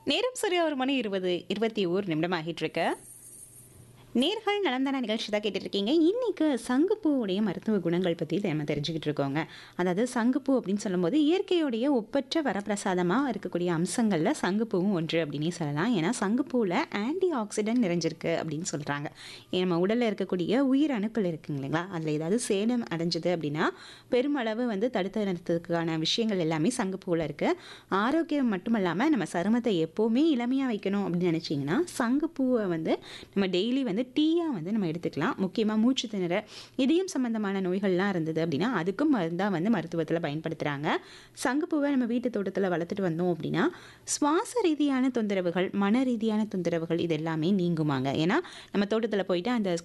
நேரம் சரியா ஒரு மணி இருபது இருபத்தி ஓர் நிமிடம் ஆகிட்டு இருக்கு நேர்கள் நலந்தான நிகழ்ச்சி தான் கேட்டுட்டு இருக்கீங்க இன்னைக்கு சங்குப்பூவுடைய மருத்துவ குணங்கள் பற்றி நம்ம தெரிஞ்சுக்கிட்டு இருக்கோங்க அதாவது சங்குப்பூ அப்படின்னு சொல்லும்போது இயற்கையுடைய ஒப்பற்ற வரப்பிரசாதமாக இருக்கக்கூடிய அம்சங்களில் சங்குப்பூவும் ஒன்று அப்படின்னே சொல்லலாம் ஏன்னா சங்குப்பூவில் ஆன்டி ஆக்சிடென்ட் நிறைஞ்சிருக்கு அப்படின்னு சொல்கிறாங்க நம்ம உடலில் இருக்கக்கூடிய உயிர் அணுக்கள் இருக்குங்க இல்லைங்களா அதில் ஏதாவது சேதம் அடைஞ்சது அப்படின்னா பெருமளவு வந்து தடுத்து நிறுத்ததுக்கான விஷயங்கள் எல்லாமே சங்குப்பூவில் இருக்குது ஆரோக்கியம் மட்டும் இல்லாமல் நம்ம சருமத்தை எப்போவுமே இளமையாக வைக்கணும் அப்படின்னு நினச்சிங்கன்னா சங்குப்பூவை வந்து நம்ம டெய்லி வந்து டீயாக வந்து நம்ம எடுத்துக்கலாம் முக்கியமாக மூச்சு திணற இதயம் சம்பந்தமான நோய்கள்லாம் இருந்தது அப்படின்னா அதுக்கும் மருந்தாக வந்து மருத்துவத்தில் பயன்படுத்துகிறாங்க சங்குப்பூவை நம்ம வீட்டு தோட்டத்தில் வளர்த்துட்டு வந்தோம் அப்படின்னா சுவாச ரீதியான தொந்தரவுகள் மன ரீதியான தொந்தரவுகள் இது எல்லாமே நீங்குமாங்க ஏன்னா நம்ம தோட்டத்தில் போயிட்டு அந்த